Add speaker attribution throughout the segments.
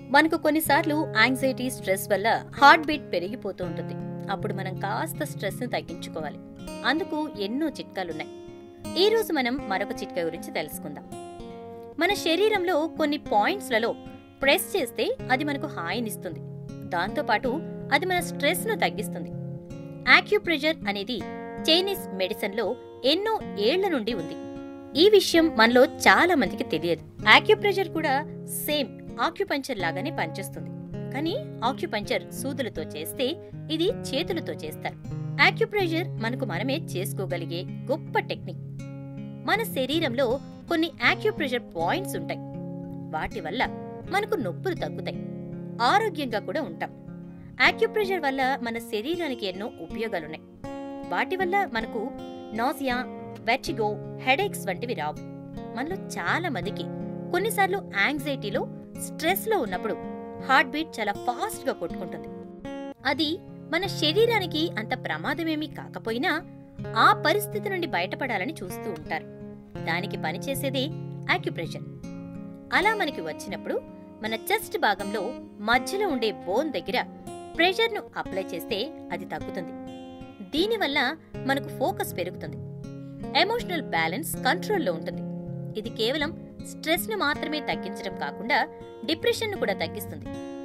Speaker 1: మనకు కొన్నిసార్లు anxiety stress వల్ల హార్ట్ బీట్ పెరిగిపోతూ ఉంటుంది అప్పుడు మనం కాస్త స్ట్రెస్ ని తగ్గించుకోవాలి అందుకు ఎన్నో చిట్కాలున్నాయి ఈ రోజు మనం మరొక చిట్కా గురించి తెలుసుకుందాం మన శరీరంలో కొన్ని పాయింట్స్లలో ప్రెస్ చేస్తే అది మనకు హాయినిస్తుంది దాంతోపాటు అది మన స్ట్రెస్ ను తగ్గిస్తుంది ఆక్యుప్రెషర్ అనేది చైనీస్ మెడిసిన్ లో ఎన్నో ఏళ్ల నుండి ఉంది ఈ విషయం మనలో చాలా మందికి తెలియదు ఆక్యుప్రెషర్ కూడా సేమ్ ఆక్యుపంచర్ లాగానే పనిచేస్తుంది కానీ ఆక్యుపంచర్ సూదులతో చేస్తే ఇది చేతులతో చేస్తారు ఆక్యుప్రెషర్ మనకు మనమే చేసుకోగలిగే గొప్ప టెక్నిక్ మన శరీరంలో కొన్ని ఆక్యుప్రెషర్ పాయింట్స్ ఉంటాయి వాటి వల్ల మనకు నొప్పులు తగ్గుతాయి ఆరోగ్యంగా కూడా ఉంటాం ఆక్యుప్రెషర్ వల్ల మన శరీరానికి ఎన్నో ఉపయోగాలున్నాయి వాటి వల్ల మనకు నాజియా వెటిగో హెడేక్స్ వంటివి రావు మనలో చాలా మందికి కొన్నిసార్లు యాంగ్జైటీలో స్ట్రెస్ లో ఉన్నప్పుడు హార్ట్ బీట్ చాలా ఫాస్ట్ గా కొట్టుకుంటుంది అది మన శరీరానికి అంత ప్రమాదమేమీ కాకపోయినా ఆ పరిస్థితి నుండి బయటపడాలని చూస్తూ ఉంటారు దానికి పనిచేసేదే ఆక్యుప్రెషర్ అలా మనకి వచ్చినప్పుడు మన చెస్ట్ భాగంలో మధ్యలో ఉండే బోన్ దగ్గర ప్రెషర్ను అప్లై చేస్తే అది తగ్గుతుంది దీనివల్ల మనకు ఫోకస్ పెరుగుతుంది ఎమోషనల్ బ్యాలెన్స్ కంట్రోల్లో ఉంటుంది ఇది కేవలం స్ట్రెస్ను మాత్రమే తగ్గించడం కాకుండా డిప్రెషన్ను కూడా తగ్గిస్తుంది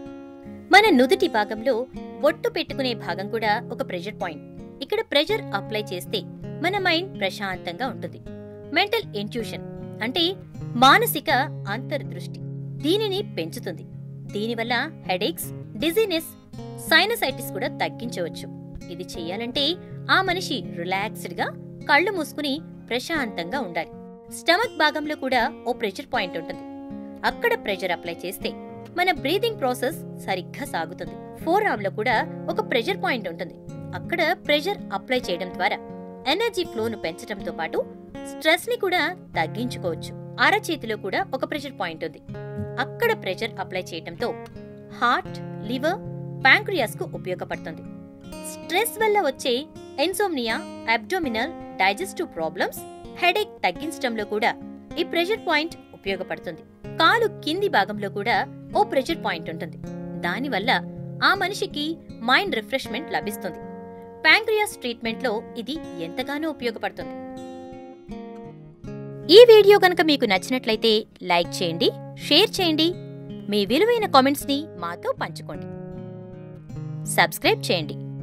Speaker 1: మన నుదుటి భాగంలో బొట్టు పెట్టుకునే భాగం కూడా ఒక ప్రెషర్ పాయింట్ ఇక్కడ ప్రెషర్ అప్లై చేస్తే మన మైండ్ ప్రశాంతంగా ఉంటుంది మెంటల్ ఇంట్యూషన్ అంటే మానసిక అంతర్దృష్టి దీనిని పెంచుతుంది దీనివల్ల హెడేక్స్ డిజీనెస్ సైనసైటిస్ కూడా తగ్గించవచ్చు ఇది చెయ్యాలంటే ఆ మనిషి రిలాక్స్డ్ గా కళ్ళు మూసుకుని ప్రశాంతంగా ఉండాలి స్టమక్ భాగంలో కూడా ఓ ప్రెషర్ పాయింట్ ఉంటుంది అక్కడ ప్రెషర్ అప్లై చేస్తే మన బ్రీదింగ్ ప్రాసెస్ సరిగ్గా సాగుతుంది ఫోర్ ఆర్మ్ లో కూడా ఒక ప్రెషర్ పాయింట్ ఉంటుంది అక్కడ ప్రెషర్ అప్లై చేయడం ద్వారా ఎనర్జీ ఫ్లోను పెంచడంతో పాటు స్ట్రెస్ ని కూడా తగ్గించుకోవచ్చు అరచేతిలో కూడా ఒక ప్రెషర్ పాయింట్ ఉంది అక్కడ ప్రెషర్ అప్లై చేయడంతో హార్ట్ లివర్ ప్యాంక్రియాస్ కు ఉపయోగపడుతుంది స్ట్రెస్ వల్ల వచ్చే insomnia abdominal digestive problems headache తగ్గించడంలో కూడా ఈ ప్రెషర్ పాయింట్ ఉపయోగపడుతుంది కాలు కింది భాగంలో కూడా ఓ ప్రెషర్ పాయింట్ ఉంటుంది దానివల్ల ఆ మనిషికి మైండ్ రిఫ్రెష్మెంట్ లభిస్తుంది ప్యాంక్రియాస్ ట్రీట్మెంట్లో ఇది ఎంతగానో ఉపయోగపడుతుంది ఈ వీడియో కనుక మీకు నచ్చినట్లయితే లైక్ చేయండి షేర్ చేయండి మీ విలువైన కామెంట్స్ ని మాతో పంచుకోండి సబ్స్క్రైబ్ చేయండి